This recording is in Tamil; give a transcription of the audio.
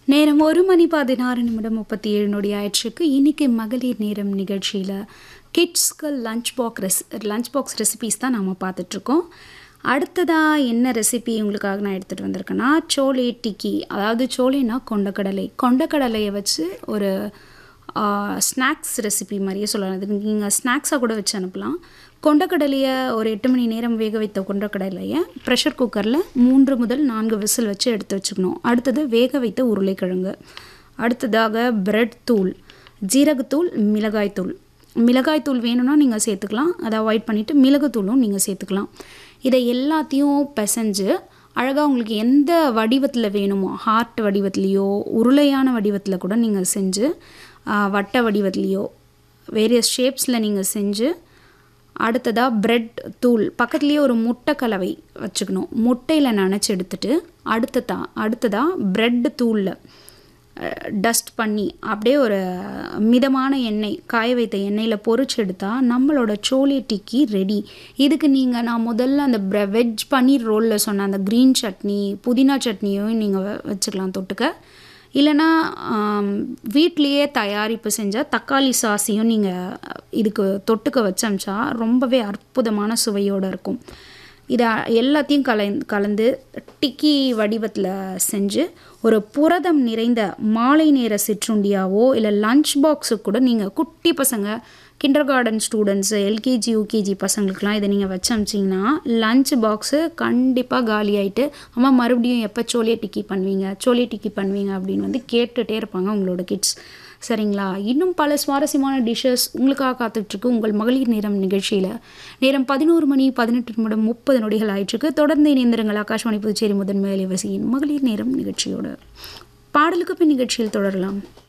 நேரம் ஒரு மணி பதினாறு நிமிடம் முப்பத்தி ஏழு நொடி ஆயிடுச்சுக்கு இன்னைக்கு மகளிர் நேரம் நிகழ்ச்சியில் கிட்ஸ்க்கு லஞ்ச் பாக்ஸ் ரெஸ் லஞ்ச் பாக்ஸ் ரெசிபீஸ் தான் நாம் பார்த்துட்ருக்கோம் அடுத்ததாக என்ன ரெசிபி உங்களுக்காக நான் எடுத்துகிட்டு வந்திருக்கேன்னா சோலே டிக்கி அதாவது சோலேனா கொண்டக்கடலை கொண்டக்கடலையை வச்சு ஒரு ஸ்நாக்ஸ் ரெசிபி மாதிரியே சொல்லலாம் அது நீங்கள் ஸ்நாக்ஸாக கூட வச்சு அனுப்பலாம் கொண்டக்கடலையை ஒரு எட்டு மணி நேரம் வேக வைத்த கொண்டக்கடலையை ப்ரெஷர் குக்கரில் மூன்று முதல் நான்கு விசில் வச்சு எடுத்து வச்சுக்கணும் அடுத்தது வேக வைத்த உருளைக்கிழங்கு அடுத்ததாக பிரெட் தூள் ஜீரகத்தூள் மிளகாய்த்தூள் மிளகாய்த்தூள் வேணும்னா நீங்கள் சேர்த்துக்கலாம் அதை அவாய்ட் பண்ணிவிட்டு மிளகுத்தூளும் நீங்கள் சேர்த்துக்கலாம் இதை எல்லாத்தையும் பிசைஞ்சு அழகாக உங்களுக்கு எந்த வடிவத்தில் வேணுமோ ஹார்ட் வடிவத்துலேயோ உருளையான வடிவத்தில் கூட நீங்கள் செஞ்சு வட்ட வடிவத்துலேயோ வேரியஸ் ஷேப்ஸில் நீங்கள் செஞ்சு அடுத்ததாக ப்ரெட் தூள் பக்கத்துலேயே ஒரு முட்டை கலவை வச்சுக்கணும் முட்டையில் நனைச்சி எடுத்துட்டு அடுத்ததா அடுத்ததாக ப்ரெட் தூளில் டஸ்ட் பண்ணி அப்படியே ஒரு மிதமான எண்ணெய் காய வைத்த எண்ணெயில் பொறிச்சு எடுத்தால் நம்மளோட சோலே டிக்கி ரெடி இதுக்கு நீங்கள் நான் முதல்ல அந்த ப்ர வெஜ் பன்னீர் ரோலில் சொன்ன அந்த க்ரீன் சட்னி புதினா சட்னியும் நீங்கள் வச்சுக்கலாம் தொட்டுக்க இல்லைனா வீட்லேயே தயாரிப்பு செஞ்ச தக்காளி சாஸையும் நீங்கள் இதுக்கு தொட்டுக்க வச்சமிச்சா ரொம்பவே அற்புதமான சுவையோடு இருக்கும் இதை எல்லாத்தையும் கலை கலந்து டிக்கி வடிவத்தில் செஞ்சு ஒரு புரதம் நிறைந்த மாலை நேர சிற்றுண்டியாவோ இல்லை லஞ்ச் பாக்ஸுக்கு கூட நீங்கள் குட்டி பசங்க kindergarten students LKG UKG பசங்களுக்குலாம் இதை நீங்கள் வச்சு அமிச்சிங்கன்னா லஞ்ச் பாக்ஸு கண்டிப்பாக காலி ஆகிட்டு அம்மா மறுபடியும் எப்போ சோலே டிக்கி பண்ணுவீங்க சோலே டிக்கி பண்ணுவீங்க அப்படின்னு வந்து கேட்டுகிட்டே இருப்பாங்க உங்களோட கிட்ஸ் சரிங்களா இன்னும் பல சுவாரஸ்யமான டிஷ்ஷஸ் உங்களுக்காக காத்துட்ருக்கு உங்கள் மகளிர் நேரம் நிகழ்ச்சியில் நேரம் பதினோரு மணி பதினெட்டு நிமிடம் முப்பது நொடிகள் ஆயிட்டுருக்கு தொடர்ந்து இணைந்திருங்கள் ஆகாஷ்வாணி புதுச்சேரி முதன்மை அலைவரிசையின் மகளிர் நேரம் நிகழ்ச்சியோடு பாடலுக்கு பின் நிகழ்ச்சியில் தொடரலாம்